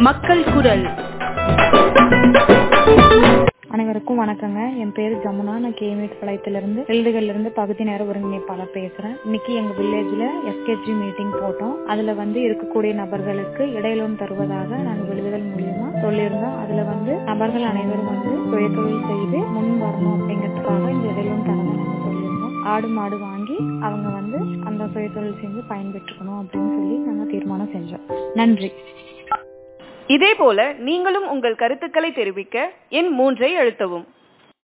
மக்கள் குரல் அனைவருக்கும் வணக்கங்க என் பேர் ஜமுனா நான் கேமேட் பாளையத்திலிருந்து எழுதுகள்ல இருந்து பகுதி நேர ஒருங்கிணைப்பாளர் பேசுறேன் இன்னைக்கு எங்க வில்லேஜ்ல எஸ்கேஜி மீட்டிங் போட்டோம் அதுல வந்து இருக்கக்கூடிய நபர்களுக்கு இடையிலோன் தருவதாக நாங்க விழுதுகள் மூலியமா சொல்லியிருந்தோம் அதுல வந்து நபர்கள் அனைவரும் வந்து சுயதொழில் செய்து முன் வரணும் அப்படிங்கிறதுக்காக இந்த இடையிலோன் தரதை நாங்க சொல்லியிருந்தோம் ஆடு மாடு வாங்கி அவங்க வந்து அந்த சுயதொழில் செஞ்சு பயன்பெற்றுக்கணும் அப்படின்னு சொல்லி நாங்க தீர்மானம் செஞ்சோம் நன்றி இதேபோல நீங்களும் உங்கள் கருத்துக்களை தெரிவிக்க எண் மூன்றை அழுத்தவும்